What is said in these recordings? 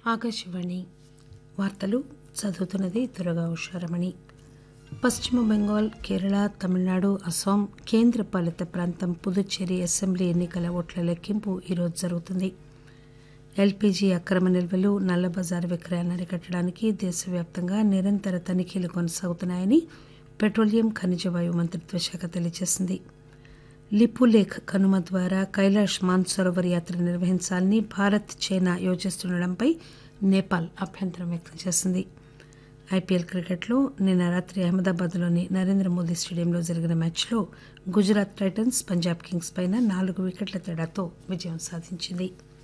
ఆకాశవాణి వార్తలు చదువుతున్నది దురగా ఉషారమణి పశ్చిమ బెంగాల్ కేరళ తమిళనాడు అస్సాం కేంద్ర పాలిత ప్రాంతం పుదుచ్చేరి అసెంబ్లీ ఎన్నికల ఓట్ల లెక్కింపు ఈరోజు జరుగుతుంది ఎల్పీజీ అక్రమ నిల్వలు నల్లబజారు విక్రయాలను అరికట్టడానికి దేశవ్యాప్తంగా నిరంతర తనిఖీలు కొనసాగుతున్నాయని పెట్రోలియం ఖనిజ వాయు మంత్రిత్వ శాఖ తెలియజేసింది లిపులేఖ్ కనుమ ద్వారా కైలాష్ మాన్సరోవర్ యాత్ర నిర్వహించాలని భారత్ చైనా యోచిస్తుండటంపై నేపాల్ అభ్యంతరం వ్యక్తం చేసింది ఐపీఎల్ క్రికెట్లో నిన్న రాత్రి అహ్మదాబాద్లోని నరేంద్ర మోదీ స్టేడియంలో జరిగిన మ్యాచ్లో గుజరాత్ టైటన్స్ పంజాబ్ కింగ్స్ పైన నాలుగు వికెట్ల తేడాతో విజయం సాధించింది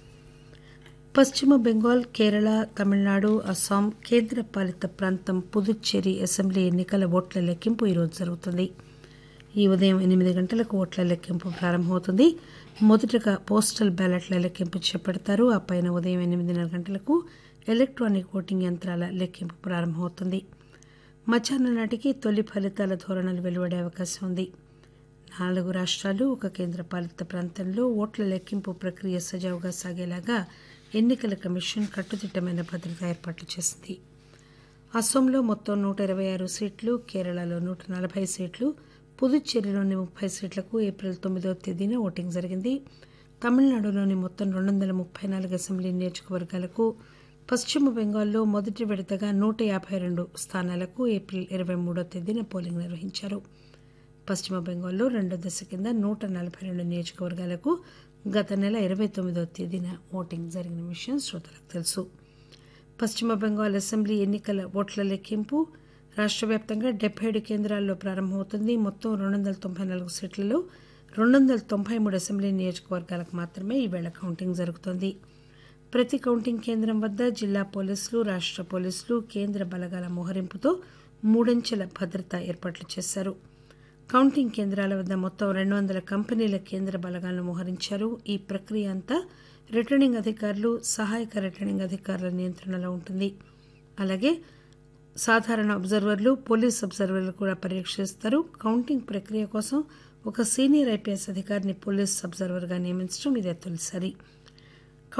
పశ్చిమ బెంగాల్ కేరళ తమిళనాడు అస్సాం కేంద్ర పాలిత ప్రాంతం పుదుచ్చేరి అసెంబ్లీ ఎన్నికల ఓట్ల లెక్కింపు ఈరోజు జరుగుతుంది ఈ ఉదయం ఎనిమిది గంటలకు ఓట్ల లెక్కింపు ప్రారంభమవుతుంది మొదటగా పోస్టల్ బ్యాలెట్ల లెక్కింపు చేపడతారు ఆ పైన ఉదయం ఎనిమిదిన్నర గంటలకు ఎలక్ట్రానిక్ ఓటింగ్ యంత్రాల లెక్కింపు ప్రారంభమవుతుంది మధ్యాహ్నం నాటికి తొలి ఫలితాల ధోరణులు వెలువడే అవకాశం ఉంది నాలుగు రాష్ట్రాలు ఒక కేంద్ర పాలిత ప్రాంతంలో ఓట్ల లెక్కింపు ప్రక్రియ సజావుగా సాగేలాగా ఎన్నికల కమిషన్ కట్టుదిట్టమైన భద్రతా ఏర్పాట్లు చేసింది అస్సోంలో మొత్తం నూట ఇరవై ఆరు సీట్లు కేరళలో నూట నలభై సీట్లు పుదుచ్చేరిలోని ముప్పై సీట్లకు ఏప్రిల్ తొమ్మిదవ తేదీన ఓటింగ్ జరిగింది తమిళనాడులోని మొత్తం రెండు వందల ముప్పై నాలుగు అసెంబ్లీ నియోజకవర్గాలకు పశ్చిమ బెంగాల్లో మొదటి విడతగా నూట యాభై రెండు స్థానాలకు ఏప్రిల్ ఇరవై మూడో తేదీన పోలింగ్ నిర్వహించారు పశ్చిమ బెంగాల్లో రెండో దశ కింద నూట నలభై రెండు నియోజకవర్గాలకు గత నెల ఇరవై తొమ్మిదో తేదీన ఓటింగ్ జరిగిన విషయం శ్రోతలకు తెలుసు పశ్చిమ బెంగాల్ అసెంబ్లీ ఎన్నికల ఓట్ల లెక్కింపు రాష్ట్ర వ్యాప్తంగా డెబ్బై ఏడు కేంద్రాల్లో ప్రారంభమవుతుంది మొత్తం రెండు వందల తొంభై నాలుగు సీట్లలో రెండు వందల తొంభై మూడు అసెంబ్లీ నియోజకవర్గాలకు మాత్రమే ఈవేళ కౌంటింగ్ జరుగుతోంది ప్రతి కౌంటింగ్ కేంద్రం వద్ద జిల్లా పోలీసులు రాష్ట్ర పోలీసులు కేంద్ర బలగాల మోహరింపుతో మూడంచెల భద్రతా ఏర్పాట్లు చేశారు కౌంటింగ్ కేంద్రాల వద్ద మొత్తం రెండు వందల కంపెనీల కేంద్ర బలగాలను మోహరించారు ఈ ప్రక్రియ అంతా రిటర్నింగ్ అధికారులు సహాయక రిటర్నింగ్ అధికారుల నియంత్రణలో ఉంటుంది అలాగే సాధారణ అబ్జర్వర్లు పోలీస్ అబ్జర్వర్లు కూడా పర్యవేక్షిస్తారు కౌంటింగ్ ప్రక్రియ కోసం ఒక సీనియర్ ఐపీఎస్ అధికారిని పోలీస్ అబ్జర్వర్గా నియమించడం ఇదే తొలిసారి